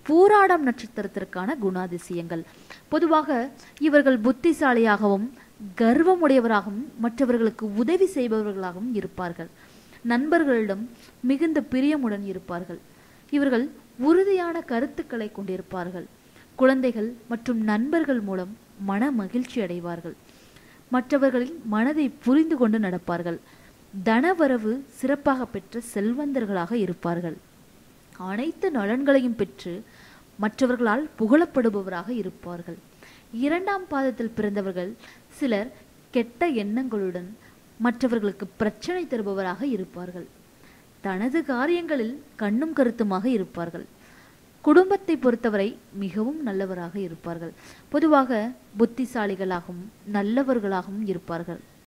பூராடம் நட்சத்திரத்திற்கான குணாதிசயங்கள் பொதுவாக இவர்கள் புத்திசாலியாகவும் கர்வமுடையவராகவும் மற்றவர்களுக்கு உதவி செய்பவர்களாகவும் இருப்பார்கள் நண்பர்களிடம் மிகுந்த பிரியமுடன் இருப்பார்கள் இவர்கள் உறுதியான கருத்துக்களை கொண்டிருப்பார்கள் குழந்தைகள் மற்றும் நண்பர்கள் மூலம் மன மகிழ்ச்சி அடைவார்கள் மற்றவர்களின் மனதை புரிந்து கொண்டு நடப்பார்கள் தனவரவு சிறப்பாக பெற்ற செல்வந்தர்களாக இருப்பார்கள் அனைத்து நலன்களையும் பெற்று மற்றவர்களால் புகழப்படுபவராக இருப்பார்கள் இரண்டாம் பாதத்தில் பிறந்தவர்கள் சிலர் கெட்ட எண்ணங்களுடன் மற்றவர்களுக்கு பிரச்சனை தருபவராக இருப்பார்கள் தனது காரியங்களில் கண்ணும் கருத்துமாக இருப்பார்கள் குடும்பத்தை பொறுத்தவரை மிகவும் நல்லவராக இருப்பார்கள் பொதுவாக புத்திசாலிகளாகவும் நல்லவர்களாகவும் இருப்பார்கள்